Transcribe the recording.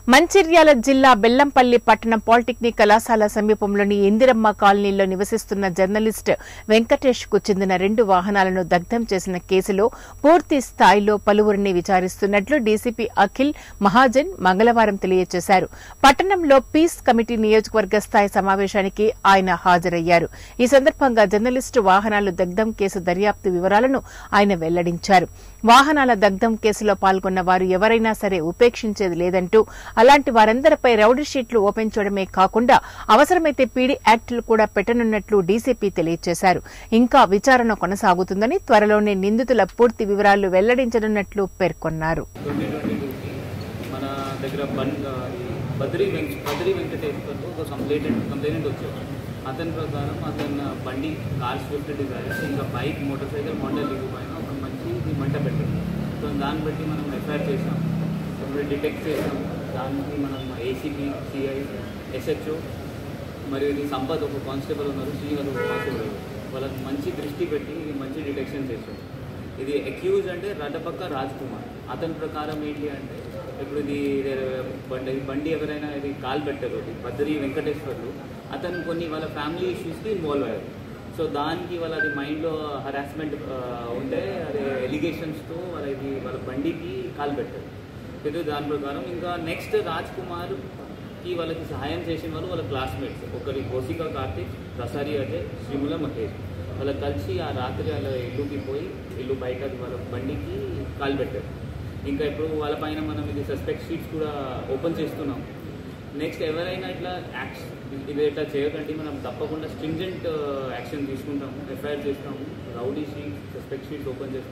మంచిర్యాల జిల్లా బెల్లంపల్లి పట్టణం పాలిటెక్నిక్ కళాశాల సమీపంలోని ఇందిరమ్మ కాలనీలో నివసిస్తున్న జర్నలిస్ట్ వెంకటేష్ కు చెందిన రెండు వాహనాలను దగ్ధం చేసిన కేసులో పూర్తి స్థాయిలో పలువురిని విచారిస్తున్నట్లు డీసీపీ అఖిల్ మహాజన్ మంగళవారం తెలియజేశారు పట్టణంలో పీస్ కమిటీ నియోజకవర్గ స్థాయి సమావేశానికి ఆయన హాజరయ్యారు ఈ సందర్భంగా జర్నలిస్టు వాహనాలు దగ్ధం కేసు దర్యాప్తు వివరాలను ఆయన వెల్లడించారు వాహనాల దగ్ధం కేసులో పాల్గొన్న వారు ఎవరైనా సరే ఉపేక్షించేది లేదంటూ అలాంటి వారందరిపై రౌడీ షీట్లు ఓపెన్ చేయడమే కాకుండా అవసరమైతే పీడీ యాక్టులు కూడా పెట్టనున్నట్లు డీసీపీ తెలియజేశారు ఇంకా విచారణ కొనసాగుతుందని త్వరలోనే నిందితుల పూర్తి వివరాలు వెల్లడించనున్నట్లు పేర్కొన్నారు ట్వంటీ ట్వంటీ టూకి మన దగ్గర బన్ బద్రీ వెంక బద్రీ వెంకటేశ్వర్తో ఒక కంప్లైంట్ కంప్లైంట్ వచ్చేవాడు అతని ప్రకారం అతను బండి కార్ స్విఫ్ట్ డిజైర్ ఇంకా బైక్ మోటార్ సైకిల్ మోడల్ లివ్ పైన ఒక మంచి మంట పెట్టాడు సో దాన్ని బట్టి మనం ఎఫ్ఐఆర్ చేసాం ఇప్పుడు డిటెక్ట్ చేసాం దానికి మనం ఏసీపీ సిఐ ఎస్హెచ్ఓ మరియు ఇది సంపత్ ఒక కానిస్టేబుల్ ఉన్నారు శ్రీహర్ ఒక కానిస్టేబుల్ వాళ్ళకి మంచి దృష్టి పెట్టి ఇది మంచి డిటెక్షన్ చేశారు ఇది అక్యూజ్ అంటే రడపక్క రాజ్ కుమార్ అతని ప్రకారం ఏంటి అంటే ఇప్పుడు ఇది బండి బండి ఎవరైనా ఇది కాల్ పెట్టారు ఇది బద్రి వెంకటేశ్వర్లు అతను కొన్ని వాళ్ళ ఫ్యామిలీ ఇష్యూస్కి ఇన్వాల్వ్ అయ్యారు సో దానికి వాళ్ళ అది మైండ్లో హరాస్మెంట్ ఉంటే అది ఎలిగేషన్స్తో వాళ్ళ ఇది వాళ్ళ బండికి కాల్ పెట్టారు ఇది దాని ప్రకారం ఇంకా నెక్స్ట్ రాజ్ కుమార్కి వాళ్ళకి సహాయం చేసిన వాళ్ళు వాళ్ళ క్లాస్మేట్స్ ఒకరి కోసిక కార్తిక్ ప్రసారి అజయ్ శ్రీముల మహేష్ వాళ్ళ కలిసి ఆ రాత్రి వాళ్ళ ఇల్లుకి పోయి ఇల్లు బయట వాళ్ళ బండికి కాల్ పెట్టారు ఇంకా ఇప్పుడు వాళ్ళ పైన మనం ఇది సస్పెక్ట్ షీట్స్ కూడా ఓపెన్ చేస్తున్నాం నెక్స్ట్ ఎవరైనా ఇట్లా యాక్షన్ ఇది ఇట్లా చేయకండి మనం తప్పకుండా స్ట్రింజెంట్ యాక్షన్ తీసుకుంటాము ఎఫ్ఐఆర్ చేస్తాము rowdy sheets suspect sheets open చేస్తాము